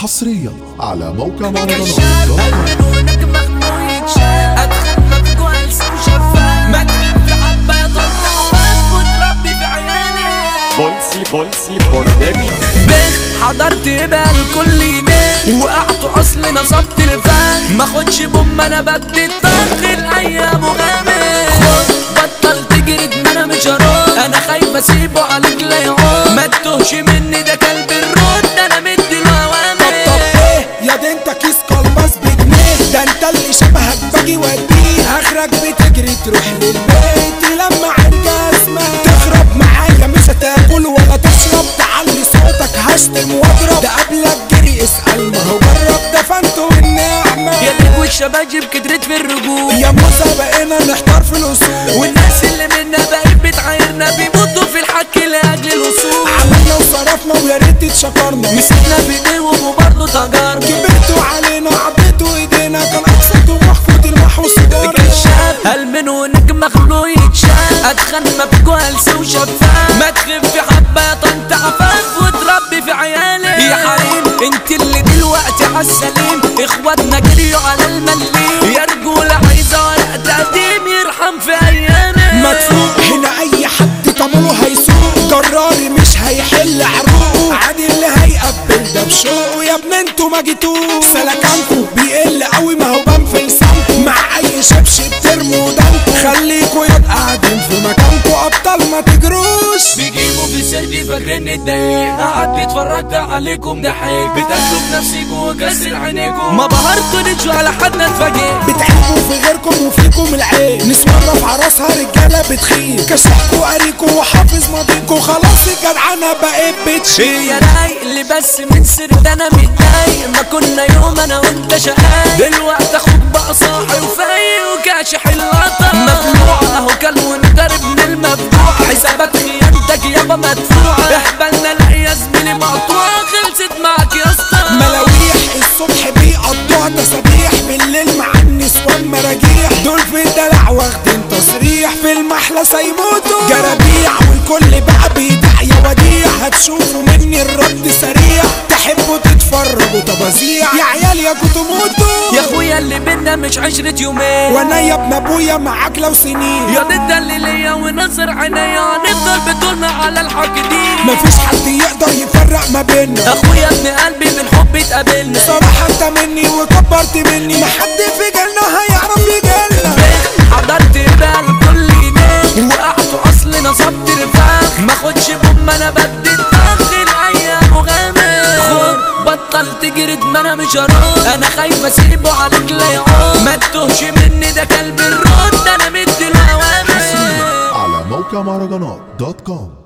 حصريا على موقع مهرجانات كشاف دوت كوم. قلبك مخنوق يتشاف ادخل مفجوع لسان شفاف ما تخف حبه يا طلاب وتربي في عيالي بولسي بولسي برودكشن بخ حضرت بقى الكل ينام وقعت اصل نصبت الفان ما خدش بوم انا بدي الطخ الايام وغامر خد بطل تجري ما انا مش هرد انا خايف اسيبه عليك لا يعود ما تتوهش مني ده كلب الرد انا مدي له اوامر طب ايه يا ده انت كيس قلبس بجنيه ده انت اللي شبهك باجي وديه اخرك بتجري تروح للبيت لما عندك اسمك تخرب معايا مش هتاكل ولا تشرب تعلي صوتك هشتم واضرب ده قبلك جري اسأل ما هو جرب دفنته بالنعمة يا ليك والشباجب كترت في الرجول يا موسى بقينا نحتار في الوصول والناس اللي منا بقت بتعايرنا بيموتوا في الحك لاجل الوصول عملنا وصرفنا ويا ريت اتشكرنا مسكنا في ايديهم وبرضه تجارب كبرتوا علينا عضيتوا ايدينا كان اقصى طموح فوت المحو سيجارة الكشاف هل من ونك مخلوق يتشاف ادخل مفجوع هلس وشفاف ما تخف حبه يا طنط عفاف وتربي في عيالي يا حريم انت اللي دلوقتي عالسليم اخواتنا جريوا على المليم يا رجوله عايزه ورق تقديم يرحم في ايامي مدفوق هنا اي حد طموله هيسوق جراري مش هيحل عروقه عادي اللي هيقبل ده بشوقه يا ابن انتوا ما جيتوش سلكانكوا بيقل قوي ما هو بان في لسانكوا مع اي شبشب ترموا ودانكوا خليكوا يا قاعدين في مكانكوا ابطال ما تجروش بيجيبوا في سيرتي فاكرين اتضايق قعدت اتفرجت عليكم ضحك بتاكلوا بنفسيكم وكسر عينيكم ما بهرتونيش ولا حد اتفاجئ بتعيبوا في غيركم وفيكم العيب نسوان رافعة راسها رجالة بتخيل كشفكوا قاريكوا وحافظ ماضيكوا خلاص الجدعنة بقيت بتشيل يا رايق اللي بس من سر ده انا متضايق ما كنا يوم انا وانت شقاق دلوقتي اخوك بقى صاحي وفايق وكاشح اللقطة مبلوع اهو كلب وانقرب من المبدوع حسابات خيانتك يابا مدفوعة احبالنا لا يا زميلي مقطوعة خلصت معاك يا اسطى ملاويح الصبح بيقضوها تسابيح بالليل مع النسوان مراجيح دول في الدلع واخدين تصريح في المحلى سيموتوا جرابيع والكل بقى بيدع يا وديع هتشوفوا مني الرد سريع تحبوا تتفرجوا تبازيع يا عيال يا كنتوا موتوا يا اخويا اللي بينا مش عشرة يومين وانا يا ابن ابويا معاك لو سنين يا ضد اللي ليا ونظر عينيا هنفضل بطولنا على الحاجدين مفيش حد يقدر يفرق ما بيننا اخويا ابن قلبي من حب اتقابلنا صراحة انت مني وكبرت مني محد في جنة هيعرف يجيلنا حضرت بقى الكل ينام وقعت اصل نصبت الفخ ما خدش بوم انا بدي الطخ الايام وغامر خد بطل تجري ما انا مش هرد انا خايف اسيبه عليك لا يعود ما تتوهش مني ده كلب الرد انا مدي له اوامر على موقع مهرجانات دوت كوم